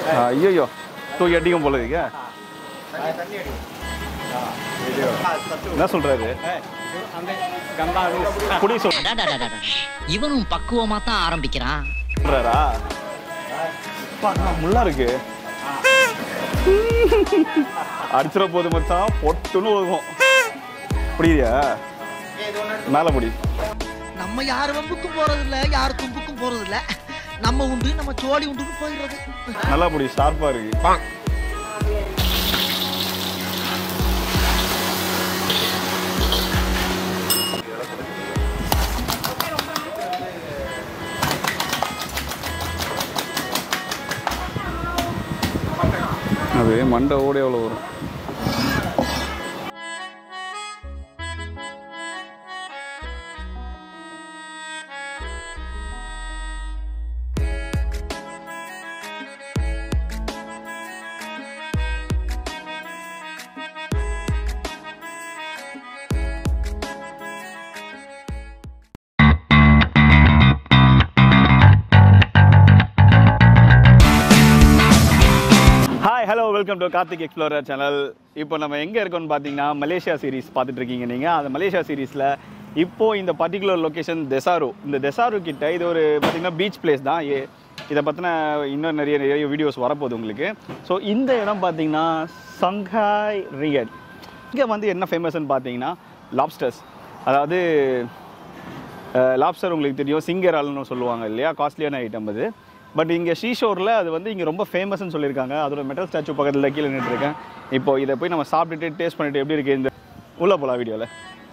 ஐயோ தூக்கி அடிக்கும் போல இருக்கே என்ன சொல்றாரு குடி அடாடாடாடா. இவனும் பக்குவமா தான் ஆரம்பிக்கிறான் சொல்றாரா அப்பா, என்ன முள்ளா இருக்கு அடிச்சிட போது மச்சான் பொட்டுன்னு ஒதுக்கும் புரியுதா மேல முடி நம்ம யார் வம்புக்கும் போறது இல்ல யார் தும்புக்கும் போறது இல்ல நம்ம உண்டு நம்ம சோழி உண்டுன்னு போயிடுறது நல்லா முடி ஷார்ப்பா இருக்கு அது மண்டை ஓட எவ்வளோ வரும் hi hello welcome to Karthik explorer channel இப்போ நம்ம எங்கே இருக்கோம்னு பார்த்தீங்கன்னா மலேசியா சீரிஸ் பார்த்துட்டு இருக்கீங்க நீங்கள் அந்த மலேசியா சீரிஸில் இப்போ இந்த பர்டிகுலர் லொக்கேஷன் தெசாரு இந்த தெசாரு கிட்ட இது ஒரு பார்த்தீங்கன்னா பீச் பிளேஸ் தான் ஏ இதை பற்றின இன்னும் நிறைய நிறைய வீடியோஸ் வரப்போகுது உங்களுக்கு ஸோ இந்த இடம் பார்த்தீங்கன்னா சங்காய் ரியட் இங்கே வந்து என்ன ஃபேமஸ்ன்னு பார்த்தீங்கன்னா லாப்ஸ்டர்ஸ் அதாவது லாப்ஸ்டர் உங்களுக்கு தெரியும் சிங்கரால்னு சொல்லுவாங்க இல்லையா காஸ்ட்லியான ஐட்டம் அது பட் இங்கே ஷீஷோரில் அது வந்து இங்கே ரொம்ப ஃபேமஸ்னு சொல்லியிருக்காங்க அதோட மெட்டல் ஸ்டாச்சு பக்கத்தில் கீழே நின்றுருக்கேன் இப்போ இதை போய் நம்ம சாப்பிட்டுட்டு டேஸ்ட் பண்ணிட்டு எப்படி இருக்குது இந்த உள்ள போகலாம் வீடியோவில்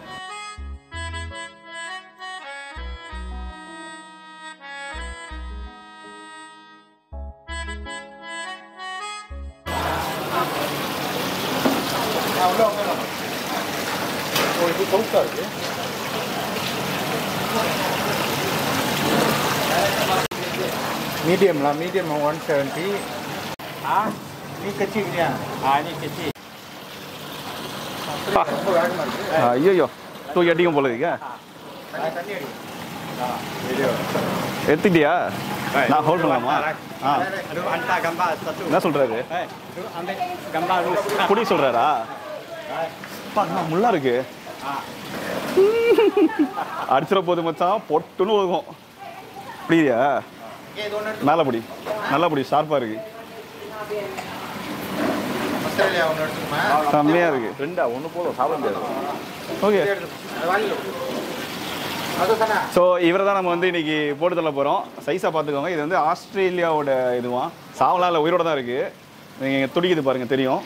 மீடியம்லாம் மீடியம் ஒன் செவன்ட்டி ஆ நீ கச்சிக்கிறியா ஆ நீ கச்சி ரொம்ப வேகமாக இருக்கு ஐயோ தூக்கி அடிக்கும் போல இருக்கே நான் தண்ணி அடி ஆ வீடியோ எடுத்துக்கிட்டியா நான் ஹோல்ட் பண்ணலாமா ஆ Aduh, anta gambar satu. என்ன சொல்கிறாரு Eh, aduh, ambil gambar dulu. குடி சொல்கிறாரா அப்பா, என்ன முள்ளா இருக்கு அடிச்சிட போது மச்சான் பொட்டுன்னு ஒதுக்கும் புரியுதா Okay, இது ஒன்று மேலே புடி நல்லா புடி ஷார்ப்பாக இருக்கு ஆஸ்திரேலியா ஒன்று எடுத்துக்குமா செம்மையா இருக்கு ரெண்டா ஒன்று போதும் சாப்பிட முடியாது ஓகே அது வாங்கிடும் அது தானே ஸோ இவரை தான் நம்ம வந்து இன்னைக்கு போட்டு தள்ள போகிறோம் சைஸாக பார்த்துக்கோங்க இது வந்து ஆஸ்திரேலியாவோட இதுவான் சாவலாம் இல்லை உயிரோட தான் இருக்குது நீங்கள் துடிக்குது பாருங்கள் தெரியும்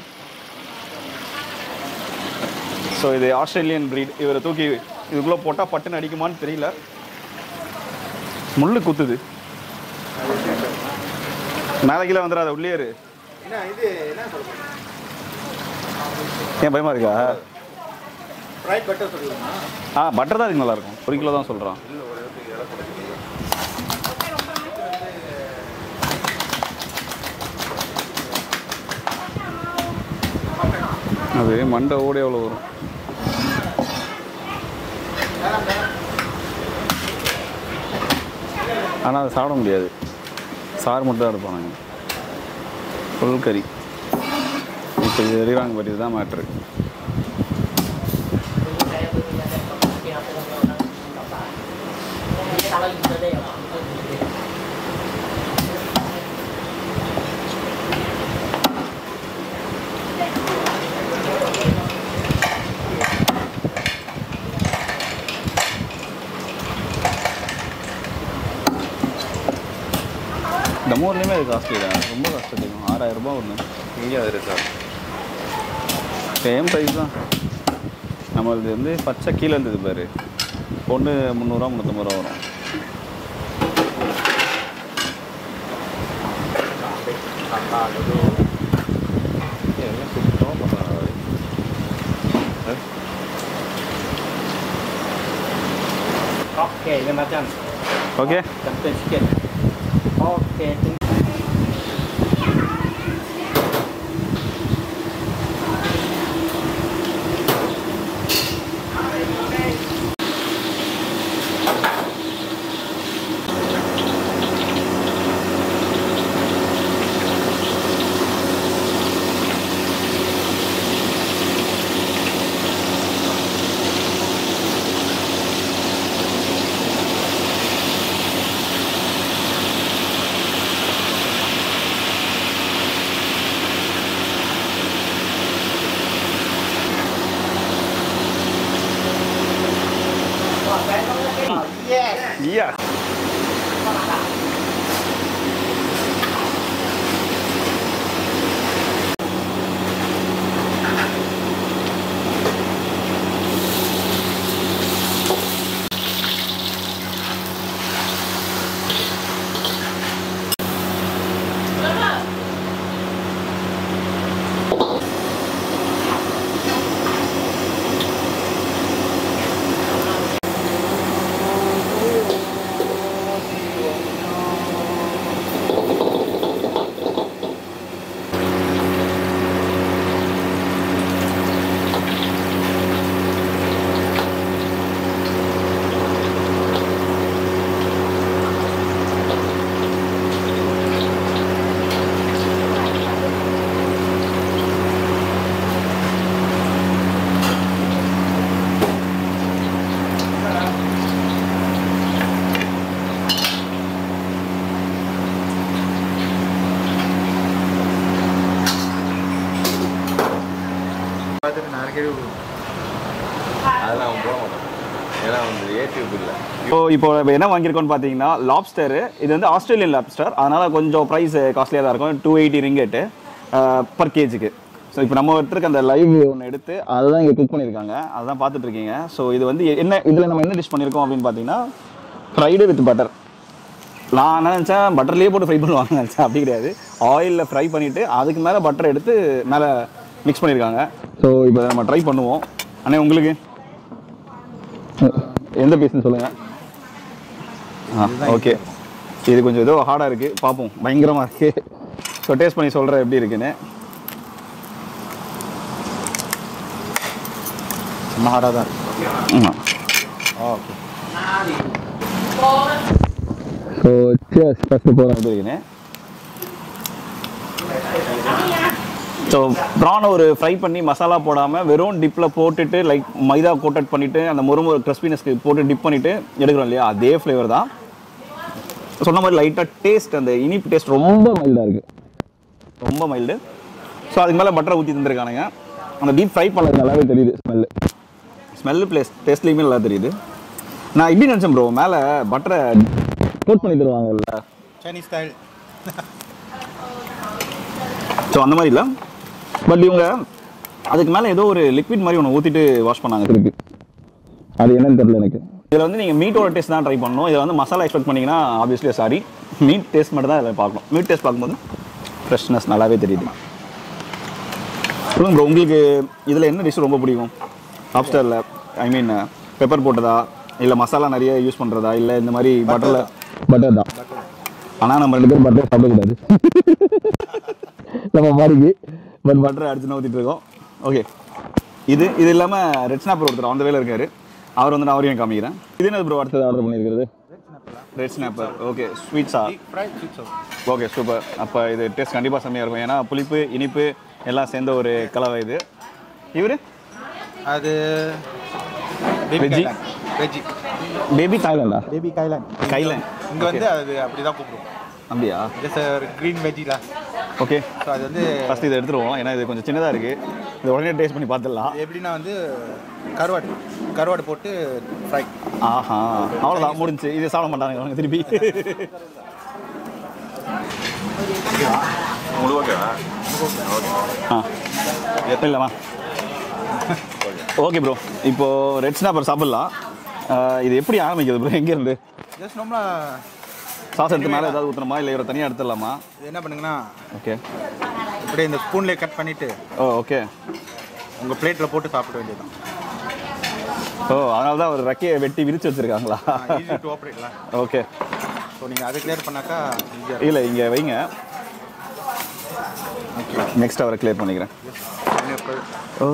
ஸோ இது ஆஸ்திரேலியன் breed இவரை தூக்கி இதுக்குள்ளே போட்டால் பட்டுன்னு அடிக்குமான்னு தெரியல முள்ளு குத்துது மேலே கீழே வந்துடாத உள்ளே இரு என்ன இது என்ன சொல்லுங்க ஏன் பயமா இருக்கா ஃப்ரைட் பட்டர் சொல்லுங்கம்மா ஆ பட்டர் தான் இதுக்கு நல்லா இருக்கும் ஒரு கிலோ தான் சொல்கிறான் அது மண்டை ஓட எவ்வளோ வரும் ஆனால் அதை சாப்பிட முடியாது சாறு மட்டும் தான் எடுப்போம் நாங்கள் ஃபுல் கறி இப்போ இது எறிவாங்க பற்றி தான் மேட்ரு நம்ம ஊர்லேயுமே அது காஸ்ட்லி தான் ரொம்ப காஸ்ட்லி அதிகம் ஆறாயிரம் ரூபாய் ஒன்று இங்கே அது இருக்கா சேம் ப்ரைஸ் தான் நம்மளது வந்து பச்சை கீழே இருந்தது பாரு பொண்ணு முந்நூறுரூவா முந்நூற்றம்பது ரூபா வரும் எல்லாம் சுத்தமாக பண்ணுறாங்க Okey, dia macam okay Tempat sikit Okey, பார்த்துட்டு நாளைக்கே அதெல்லாம் அவன் போட மாட்டான் ஏன்னா வந்து ஏடியூப் இல்லை இப்போ இப்போ நம்ம என்ன வாங்கியிருக்கோம்னு பார்த்தீங்கன்னா லாப்ஸ்டர் இது வந்து ஆஸ்திரேலியன் லாப்ஸ்டர் அதனால கொஞ்சம் ப்ரைஸ் காஸ்ட்லியாக தான் இருக்கும் டூ எயிட்டி ரிங்கெட்டு பர் கேஜிக்கு ஸோ இப்போ நம்ம எடுத்துருக்க அந்த லைவ் ஒன்று எடுத்து அதை தான் இங்கே குக் பண்ணியிருக்காங்க அதுதான் பார்த்துட்டு இருக்கீங்க ஸோ இது வந்து என்ன இதில் நம்ம என்ன டிஷ் பண்ணியிருக்கோம் அப்படின்னு பார்த்தீங்கன்னா ஃப்ரைடு வித் பட்டர் நான் என்ன நினச்சேன் பட்டர்லேயே போட்டு ஃப்ரை பண்ணுவாங்க நினச்சேன் அப்படி கிடையாது ஆயிலில் ஃப்ரை பண்ணிவிட்டு அதுக்கு மேலே பட்டர் எடுத்து மேலே மிக்ஸ் பண்ணியிருக்காங்க ஸோ இப்போ நம்ம ட்ரை பண்ணுவோம் அண்ணே உங்களுக்கு எந்த பீஸ்னு சொல்லுங்கள் ஆ ஓகே இது கொஞ்சம் ஏதோ ஹார்டாக இருக்குது பார்ப்போம் பயங்கரமாக இருக்குது ஸோ டேஸ்ட் பண்ணி சொல்கிறேன் எப்படி இருக்குன்னு செம்ம ஹார்டாக தான் இருக்கு ஆமாம் ஓகே ஸோ சியர்ஸ் ஃபஸ்ட்டு போகிறேன் எப்படி இருக்குன்னு ஸோ ப்ரானை ஒரு ஃப்ரை பண்ணி மசாலா போடாமல் வெறும் டிப்பில் போட்டுட்டு லைக் மைதா கோட்டட் பண்ணிவிட்டு அந்த முறுமுறு கிறிஸ்பினஸ்க்கு போட்டு டிப் பண்ணிவிட்டு எடுக்கிறோம் இல்லையா அதே ஃப்ளேவர் தான் சொன்ன மாதிரி லைட்டாக டேஸ்ட் அந்த இனிப்பு டேஸ்ட் ரொம்ப மைல்டாக இருக்குது ரொம்ப மைல்டு ஸோ அதுக்கு மேலே பட்டரை ஊற்றி தந்துருக்கானுங்க அந்த டீப் ஃப்ரை பண்ணது நல்லாவே தெரியுது ஸ்மெல்லு ஸ்மெல்லு ப்ளேஸ் டேஸ்ட்லேயுமே நல்லா தெரியுது நான் இப்படி நினச்சேன் ப்ரோ மேலே பட்டரை கோட் பண்ணி தருவாங்கல்ல சைனீஸ் ஸ்டைல் ஸோ அந்த மாதிரி இல்லை பட் இவங்க அதுக்கு மேலே ஏதோ ஒரு லிக்விட் மாதிரி ஒன்று ஊற்றிட்டு வாஷ் பண்ணாங்க திருப்பி அது என்னன்னு தெரியல எனக்கு இதில் வந்து நீங்கள் மீட்டோட டேஸ்ட் தான் ட்ரை பண்ணணும் இதில் வந்து மசாலா எக்ஸ்பெக்ட் பண்ணீங்கன்னா ஆப்வியஸ்லி சாரி மீட் டேஸ்ட் மட்டும் தான் இதில் பார்க்கணும் மீட் டேஸ்ட் பார்க்கும்போது ஃப்ரெஷ்னஸ் நல்லாவே தெரியுது சொல்லுங்க ப்ரோ உங்களுக்கு இதில் என்ன டிஷ் ரொம்ப பிடிக்கும் லாப்ஸ்டரில் ஐ மீன் பெப்பர் போட்டதா இல்லை மசாலா நிறைய யூஸ் பண்ணுறதா இல்லை இந்த மாதிரி பட்டரில் பட்டர் தான் ஆனால் நம்ம ரெண்டு பேரும் பட்டர் சாப்பிடக்கூடாது நம்ம மாதிரிக்கு பட் பட்டரை அடிச்சு ஊற்றிட்டு இருக்கோம் ஓகே இது இது இல்லாமல் ரெட் ஸ்னாப்பர் ஒருத்தர் அந்த வேலை இருக்காரு அவர் வந்து நான் அவரையும் காமிக்கிறேன் இது என்ன ப்ரோ அடுத்தது ஆர்டர் பண்ணியிருக்கிறது ரெட் ஸ்னாப்பர் ஓகே ஸ்வீட்ஸா fry sweet sauce okay super அப்போ இது டேஸ்ட் கண்டிப்பாக செம்மையாக இருக்கும் ஏன்னா புளிப்பு இனிப்பு எல்லாம் சேர்ந்த ஒரு கலவை இது இவர் அது Veggie? வெஜ்ஜி பேபி தாய்லாண்டா பேபி கைலாண்ட் கைலாண்ட். இங்கே வந்து அது அப்படி தான் கூப்பிடுவோம் அப்படியா ஜஸ்ட் ஒரு க்ரீன் வெஜ்ஜில ஓகே ஸோ அது வந்து ஃபஸ்ட் இதை எடுத்துருவோம் ஏன்னா இது கொஞ்சம் சின்னதாக இருக்குது இது உடனே டேஸ்ட் பண்ணி பார்த்துடலாம் இது எப்படின்னா வந்து கருவாடு கருவாடு போட்டு ஃப்ரை ஆஹா அவ்வளோதான் முடிஞ்சு இது சாப்பிட மாட்டாங்க அவங்க திருப்பி முழுவாக்கா ஆ இல்லைம்மா ஓகே ப்ரோ இப்போ ரெட் ஸ்னாப்பர் சாப்பிட்லாம் ஆஹ் இது எப்படி ஆரம்பிக்குது ப்ரோ எங்கேருந்து ஜஸ்ட் நம்ம சாஸ் எடுத்து மேலே ஏதாவது ஊற்றணுமா இல்லை இவரை தனியாக எடுத்துடலாமா இது என்ன பண்ணுங்கன்னா ஓகே இப்படியே இந்த ஸ்பூன்லேயே கட் பண்ணிவிட்டு ஓ ஓகே உங்கள் பிளேட்டில் போட்டு சாப்பிட வேண்டியதுதான் ஓ அதனால தான் ஒரு ரெக்கையை வெட்டி விரிச்சு வச்சுருக்காங்களா ஈஸி டு ஆப்ரேட்லாம் ஓகே ஸோ நீங்கள் அதை கிளியர் பண்ணாக்கா ஈஸியாக இல்லை இங்கே வைங்க நெக்ஸ்ட் அவரை கிளியர் பண்ணிக்கிறேன் இருக்கும் ஓ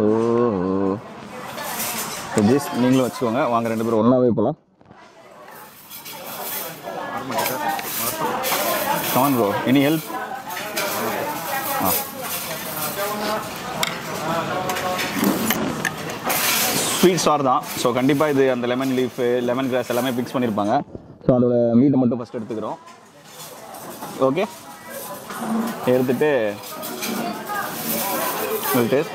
ஜிஸ் நீங்களும் வச்சுக்கோங்க வாங்க ரெண்டு பேரும் ஒன்றாவே போகலாம் கமான் ப்ரோ எனி ஹெல்ப் ஆ ஸ்வீட் ஸ்டார் தான் ஸோ கண்டிப்பாக இது அந்த லெமன் லீஃபு லெமன் கிராஸ் எல்லாமே பிக்ஸ் பண்ணியிருப்பாங்க ஸோ அதோட மீட்டை மட்டும் ஃபஸ்ட் எடுத்துக்கிறோம் ஓகே எடுத்துட்டு டேஸ்ட்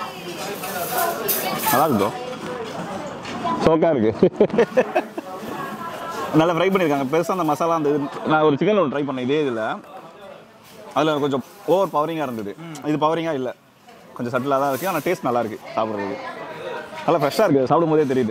நல்லா இருக்கு ப்ரோ சோக்கா இருக்கு நல்லா ஃப்ரை பண்ணியிருக்காங்க பெருசாக அந்த மசாலா அந்த இது நான் ஒரு சிக்கன் ரோல் ட்ரை பண்ணேன் இதே இதில் அதில் கொஞ்சம் ஓவர் பவரிங்காக இருந்தது இது பவரிங்காக இல்லை கொஞ்சம் சட்டிலாக தான் இருக்குது ஆனால் டேஸ்ட் நல்லா இருக்குது சாப்பிட்றதுக்கு நல்லா ஃப்ரெஷ்ஷாக இருக்குது சாப்பிடும் போதே தெரியுது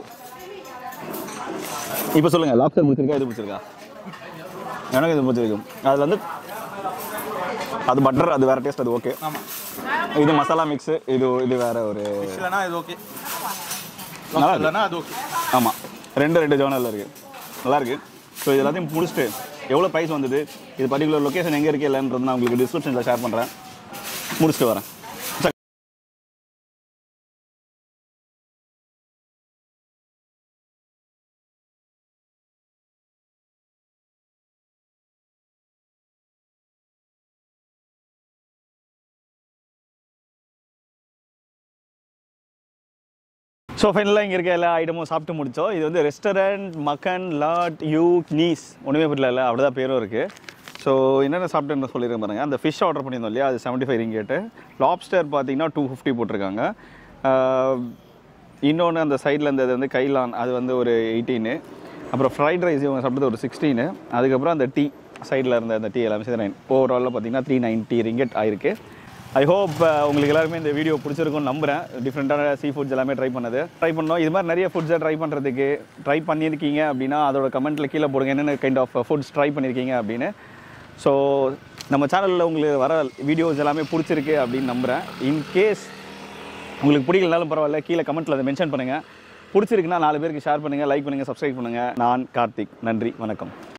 இப்போ சொல்லுங்கள் லாப்ஸ்டர் பிடிச்சிருக்கா இது பிடிச்சிருக்கா எனக்கு இது பிடிச்சிருக்கும் அதில் வந்து அது பட்டர் அது வேற டேஸ்ட் அது ஓகே ஆமாம் இது மசாலா மிக்ஸு இது இது வேற ஒரு இல்லைனா இது ஓகே நல்லா இருக்கு. இல்லைனா அது ஓகே ஆமாம் ரெண்டு ரெண்டு ஜோனலில் இருக்குது நல்லா இருக்கு ஸோ இது எல்லாத்தையும் முடிச்சுட்டு எவ்வளோ ப்ரைஸ் வந்தது இது பர்டிகுலர் லொக்கேஷன் எங்கே இருக்கு இல்லைன்றது நான் உங்களுக்கு டிஸ்கிரிப்ஷனில் ஷேர் பண்ணுறேன் முடிச்சுட்டு வரேன் ஸோ ஃபைனலாக இங்கே இருக்க எல்லா ஐட்டமும் சாப்பிட்டு முடிச்சோம் இது வந்து ரெஸ்டாரண்ட் மக்கன் லாட் யூ நீஸ் ஒன்றுமே புரியல இல்லை அப்படிதான் பேரும் இருக்குது ஸோ என்னென்ன சாப்பிட்டுன்னு சொல்லியிருக்கேன் பாருங்க அந்த ஃபிஷ் ஆர்டர் பண்ணியிருந்தோம் இல்லையா அது செவன்ட்டி ஃபைவ் ரிங்கேட்டு லாப்ஸ்டர் பார்த்தீங்கன்னா டூ ஃபிஃப்டி போட்டிருக்காங்க இன்னொன்று அந்த சைடில் இருந்தது வந்து கைலான் அது வந்து ஒரு எயிட்டீனு அப்புறம் ஃப்ரைட் ரைஸ் இவங்க சாப்பிட்டது ஒரு சிக்ஸ்டீனு அதுக்கப்புறம் அந்த டீ சைடில் இருந்த அந்த டீ எல்லாமே சேர்த்து நைன் ஓவராலில் பார்த்தீங்கன்னா த்ரீ நைன்ட்டி ரிங்கெட் ஆயிருக்கு ஐ ஹோப் உங்களுக்கு எல்லாருமே இந்த வீடியோ பிடிச்சிருக்கும்னு நம்புறேன் டிஃப்ரெண்ட்டான சீ ஃபுட்ஸ் எல்லாமே ட்ரை பண்ணது ட்ரை பண்ணோம் இது மாதிரி நிறைய ஃபுட்ஸை ட்ரை பண்ணுறதுக்கு ட்ரை பண்ணியிருக்கீங்க அப்படின்னா அதோட கமெண்ட்டில் கீழே போடுங்க என்னென்ன கைண்ட் ஆஃப் ஃபுட்ஸ் ட்ரை பண்ணியிருக்கீங்க அப்படின்னு ஸோ நம்ம சேனலில் உங்களுக்கு வர வீடியோஸ் எல்லாமே பிடிச்சிருக்கு அப்படின்னு நம்புகிறேன் இன்கேஸ் உங்களுக்கு பிடிக்கலனாலும் பரவாயில்ல கீழே கமெண்ட்டில் அதை மென்ஷன் பண்ணுங்கள் பிடிச்சிருக்குன்னா நாலு பேருக்கு ஷேர் பண்ணுங்கள் லைக் பண்ணுங்கள் சப்ஸ்கிரைப் பண்ணுங்கள் நான் கார்த்திக் நன்றி வணக்கம்